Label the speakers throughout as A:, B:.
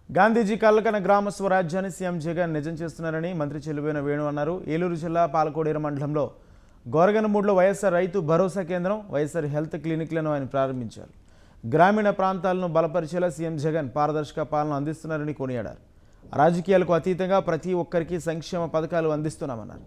A: గాంధీజీ కళ్ళకన గ్రామ స్వరాజ్యాన్ని సీఎం జగన్ నిజం చేస్తున్నారని మంత్రి చెల్లుబోయిన వేణు అన్నారు ఏలూరు జిల్లా పాలకోడేరు మండలంలో గోరగనమూడిలో వైఎస్ఆర్ రైతు భరోసా కేంద్రం వైఎస్ఆర్ హెల్త్ క్లినిక్లను ఆయన ప్రారంభించారు గ్రామీణ ప్రాంతాలను బలపరిచేలా సీఎం జగన్ పారదర్శక పాలన అందిస్తున్నారని కొనియాడారు రాజకీయాలకు అతీతంగా ప్రతి ఒక్కరికి సంక్షేమ పథకాలు అందిస్తున్నామన్నారు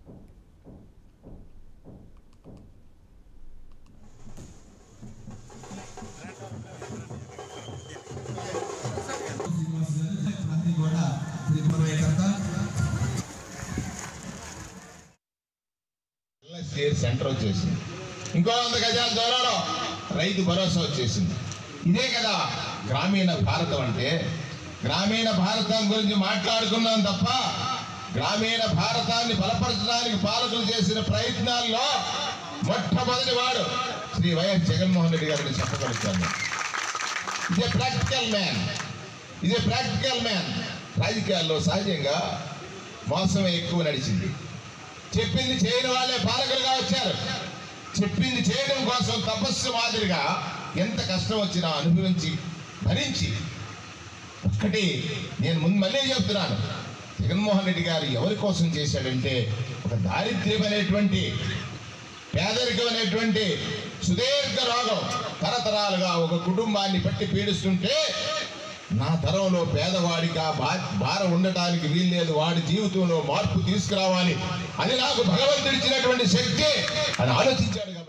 B: స్టేట్ సెంటర్ వచ్చేసింది ఇంకో వంద గజాల దూరంలో రైతు భరోసా వచ్చేసింది ఇదే కదా గ్రామీణ భారతం అంటే గ్రామీణ భారతం గురించి మాట్లాడుకున్నాం తప్ప గ్రామీణ భారతాన్ని బలపరచడానికి పాలకులు చేసిన ప్రయత్నాల్లో మొట్టమొదటి వాడు శ్రీ వైఎస్ జగన్మోహన్ రెడ్డి గారిని చెప్పగలుగుతాను ఇదే ప్రాక్టికల్ మ్యాన్ ఇదే ప్రాక్టికల్ మ్యాన్ రాజకీయాల్లో సహజంగా మోసమే ఎక్కువ నడిచింది చెప్పింది చేయని వాళ్ళే పాలకులుగా వచ్చారు చెప్పింది చేయడం కోసం తపస్సు మాదిరిగా ఎంత కష్టం వచ్చినా అనుభవించి భరించి ఒక్కటి నేను ముందు మళ్ళీ చెప్తున్నాను జగన్మోహన్ రెడ్డి గారు ఎవరి కోసం చేశాడంటే ఒక దారిద్ర్యం అనేటువంటి పేదరికం అనేటువంటి సుదీర్ఘ రోగం తరతరాలుగా ఒక కుటుంబాన్ని పట్టి పీడిస్తుంటే నా తరంలో పేదవాడికి ఆ బా భారం ఉండటానికి వీల్లేదు వాడి జీవితంలో మార్పు తీసుకురావాలి అని నాకు భగవంతుడిచ్చినటువంటి శక్తి అని ఆలోచించాడు కాబట్టి